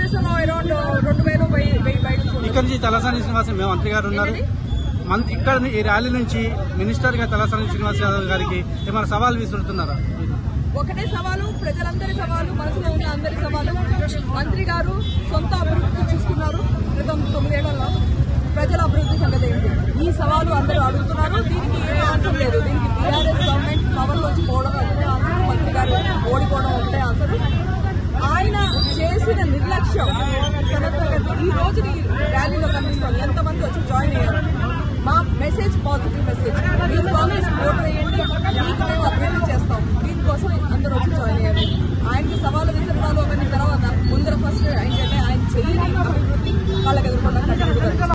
తెలుగుదేశంలో అరౌండ్ రెండు వేలు వెయ్యి వెయ్యి బయట ఇక్కడ నుంచి తలసాని శ్రీనివాస మేము మంత్రి గారు ఉన్నారు మంత్రి ఇక్కడ ఈ ర్యాలీ నుంచి మినిస్టర్ గా తలసాని శ్రీనివాస్ యాదవ్ గారికి ఏమైనా సవాల్ విసురుతున్నారా ఒకటే సవాలు ప్రజలందరి సవాలు మనసులో ఉన్న అందరి సవాలు మంత్రి గారు సొంత అభివృద్ధి చూసుకున్నారు క్రితం తొమ్మిదేళ్లలో ప్రజల అభివృద్ధి సంగతి ఏంటి ఈ సవాలు అందరూ అడుగుతున్నారు దీనికి ఏ ఆన్సర్ లేదు దీనికి టీఆర్ఎస్ గవర్నమెంట్ పవర్ లోంచి పోవడం ఒకటే ఆన్సర్ మంత్రి గారు ఓడిపోవడం ఒకటే ఆన్సర్ ఆయన చేసిన నిర్లక్ష్యం సమర్థగతి ఈ రోజు ఈ ర్యాలీలో కనిపిస్తుంది ఎంతమంది వచ్చి జాయిన్ అయ్యారు మా మెసేజ్ పాజిటివ్ మెసేజ్ మీరు కాంగ్రెస్ ఓట్ వేయండి మీకు మేము అభివృద్ధి చేస్తాం దీనికోసం అందరూ వచ్చి జాయిన్ అయ్యారు ఆయనకి సవాలు విసరడాలు అవన్నీ తర్వాత ముందర ఫస్ట్ ఏంటంటే ఆయన చేయని అభివృద్ధి వాళ్ళకి ఎదుర్కొన్న కట్టుబడి